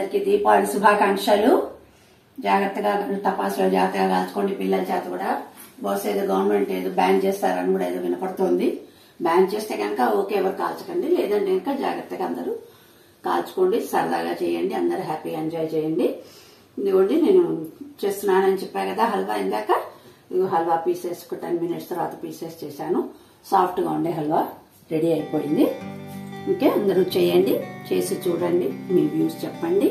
అందరికీ దీపావళి శుభాకాంక్షలు జాగ్రత్తగా టపాసులు జాగ్రత్తగా కాల్చుకోండి పిల్లల చేత కూడా బహుశా ఏదో గవర్నమెంట్ ఏదో బ్యాన్ చేస్తారని కూడా ఏదో వినపడుతోంది బ్యాన్ చేస్తే కనుక ఓకే ఎవరు కాల్చకండి లేదంటే కనుక జాగ్రత్తగా అందరూ కాల్చుకోండి సరదాగా చేయండి అందరూ హ్యాపీగా ఎంజాయ్ చేయండి ఇదిగోండి నేను చేస్తున్నానని చెప్పా కదా హల్వా ఇందాక ఇదిగో హల్వా పీసెస్ ఒక టెన్ మినిట్స్ తర్వాత పీసెస్ చేశాను సాఫ్ట్గా ఉండే హల్వా రెడీ అయిపోయింది ఓకే అందరూ చేయండి చేసి చూడండి మీ వ్యూస్ చెప్పండి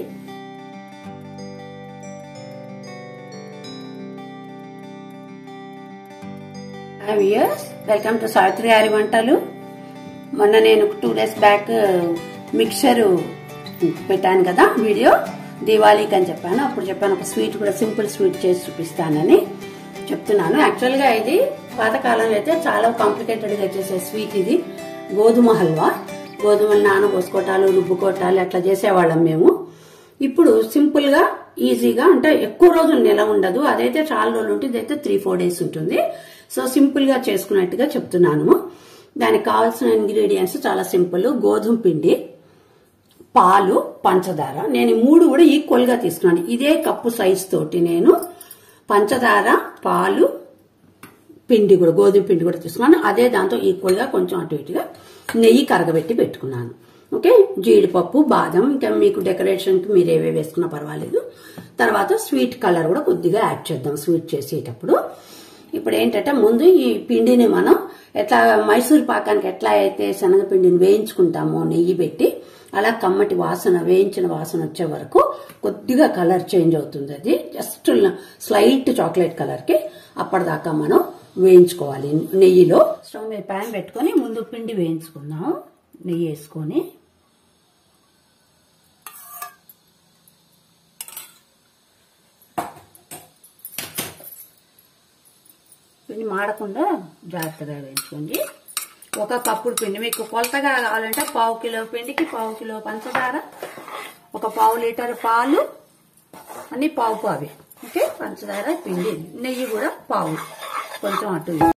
వ్యూయర్స్ వెల్కమ్ టు సావిత్రి ఆరి వంటలు మొన్న నేను టూ డేస్ బ్యాక్ మిక్చర్ పెట్టాను కదా వీడియో దివాళీకి అని చెప్పాను అప్పుడు చెప్పాను ఒక స్వీట్ కూడా సింపుల్ స్వీట్ చేసి చూపిస్తానని చెప్తున్నాను యాక్చువల్గా ఇది పాతకాలంలో అయితే చాలా కాంప్లికేటెడ్గా చేసే స్వీట్ ఇది గోధుమ హల్వా గోధుమలు నానబోసుకోటాలు రుబ్బుకోటాలు అట్లా చేసేవాళ్ళం మేము ఇప్పుడు సింపుల్ గా ఈజీగా అంటే ఎక్కువ రోజులు నిల ఉండదు అదైతే చాలా రోజులు ఉంటుంది ఇదైతే త్రీ ఫోర్ డేస్ ఉంటుంది సో సింపుల్ గా చేసుకున్నట్టుగా చెప్తున్నాను దానికి కావాల్సిన ఇంగ్రీడియంట్స్ చాలా సింపుల్ గోధుమ పిండి పాలు పంచదార నేను ఈ మూడు కూడా ఈక్వల్ గా తీసుకున్నాను ఇదే కప్పు సైజ్ తోటి నేను పంచదార పాలు పిండి కూడా గోధుమ పిండి కూడా తీసుకున్నాను అదే దాంతో ఈక్వల్ గా కొంచెం అటు ఇటుగా నెయ్యి కరగబెట్టి పెట్టుకున్నాను ఓకే జీడిపప్పు బాదం ఇంకా మీకు డెకరేషన్కి మీరు ఏవే వేసుకున్నా పర్వాలేదు తర్వాత స్వీట్ కలర్ కూడా కొద్దిగా యాడ్ చేద్దాం స్వీట్ చేసేటప్పుడు ఇప్పుడు ఏంటంటే ముందు ఈ పిండిని మనం ఎట్లా మైసూర్ పాకానికి ఎట్లా అయితే శనగపిండిని వేయించుకుంటామో నెయ్యి పెట్టి అలా కమ్మటి వాసన వేయించిన వాసన వచ్చే వరకు కొద్దిగా కలర్ చేంజ్ అవుతుంది అది జస్ట్ స్లైట్ చాక్లెట్ కలర్కి అప్పటిదాకా మనం వేయించుకోవాలి నెయ్యిలో స్టవ్ మీద ప్యాన్ పెట్టుకొని ముందు పిండి వేయించుకుందాం నెయ్యి వేసుకొని పిండి మాడకుండా జాగ్రత్తగా వేయించుకోండి ఒక కప్పుడు పిండి మీకు కొలతగా కావాలంటే పావు కిలో పిండికి పావు కిలో పంచదార ఒక పావు లీటర్ పాలు అన్ని పావు పావి ఓకే పంచదార పిండి నెయ్యి కూడా పావు కొంచెం అటు ఇటు.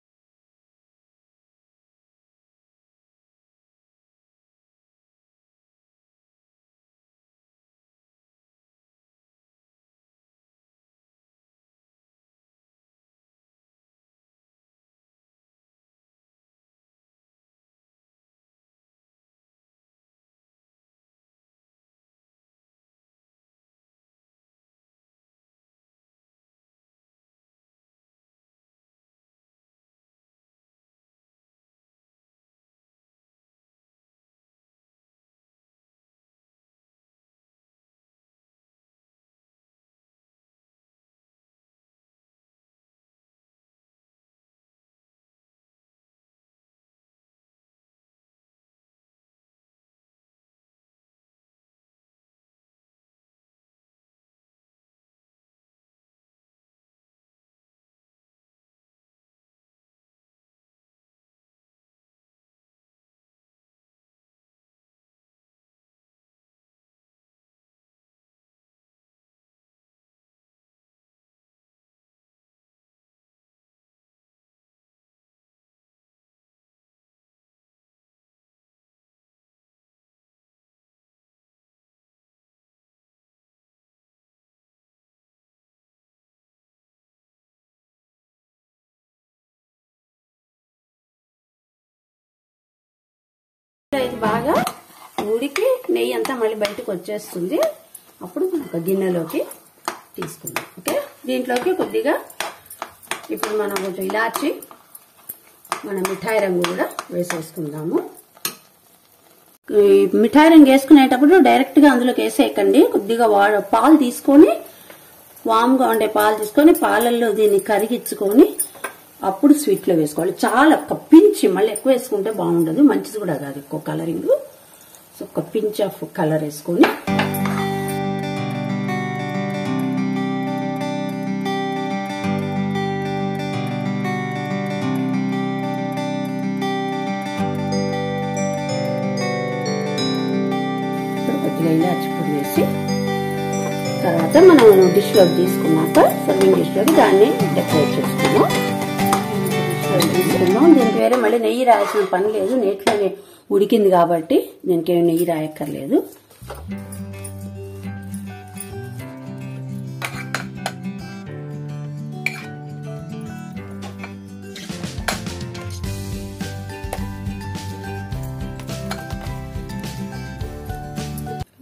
ఇది బాగా ఉడికి నెయ్యి అంతా మళ్ళీ బయటకు వచ్చేస్తుంది అప్పుడు ఒక గిన్నెలోకి తీసుకుందాం ఓకే దీంట్లోకి కొద్దిగా ఇప్పుడు మనం కొంచెం ఇలాచి మన మిఠాయి రంగు కూడా వేసేసుకుందాము ఈ మిఠాయి రంగు వేసుకునేటప్పుడు డైరెక్ట్ గా అందులోకి వేసేయకండి కొద్దిగా వా- పాలు తీసుకొని వామ్గా ఉండే పాలు తీసుకొని పాలల్లో దీన్ని కరిగించుకొని అప్పుడు స్వీట్ లో వేసుకోవాలి చాలా ఒక పించి మళ్ళీ ఎక్కువ వేసుకుంటే బాగుండదు మంచిది కూడా కాదు ఎక్కువ కలరింగ్ సో ఒక పించ్ ఆఫ్ కలర్ వేసుకొని ఇప్పుడు కొద్దిగా ఇలాచి పొడి వేసి తర్వాత మనం డిష్ లోకి తీసుకున్నాక సర్వింగ్ డిష్ లోకి దాన్ని డెకరేట్ చేసుకున్నాం తీసుకున్నాం దీనికి వేరే మళ్ళీ నెయ్యి రాయాల్సిన పని లేదు నీటిలోనే ఉడికింది కాబట్టి దీనికి ఏమి నెయ్యి రాయక్కర్లేదు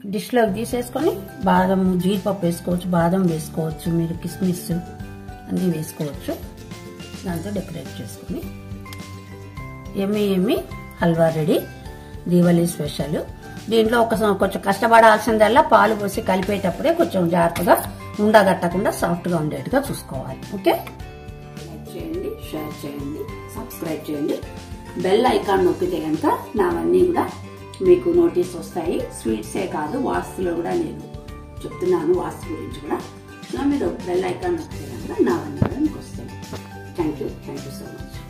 డిష్లోకి తీసేసుకొని బాదం జీడిపప్పు వేసుకోవచ్చు బాదం వేసుకోవచ్చు మీరు కిస్మిస్ అన్నీ వేసుకోవచ్చు దాంతో డెకరేట్ చేసుకొని ఎమ్మి ఎమ్మి హల్వా రెడీ దీవాలి స్పెషల్ దీంట్లో ఒక కొంచెం కష్టపడాల్సిందల్లా పాలు పోసి కలిపేటప్పుడే కొంచెం జాగ్రత్తగా ఉండగట్టకుండా సాఫ్ట్గా ఉండేట్టుగా చూసుకోవాలి ఓకే లైక్ చేయండి షేర్ చేయండి సబ్స్క్రైబ్ చేయండి బెల్ ఐకాన్ నొక్కితే కనుక నావన్నీ కూడా మీకు నోటీస్ వస్తాయి స్వీట్సే కాదు వాస్తులో కూడా నేను చెప్తున్నాను వాస్తు గురించి కూడా సో మీరు బెల్ ఐకాన్ నొక్కితే కనుక నావన్నీ కూడా మీకు వస్తాయి thank you thank you so much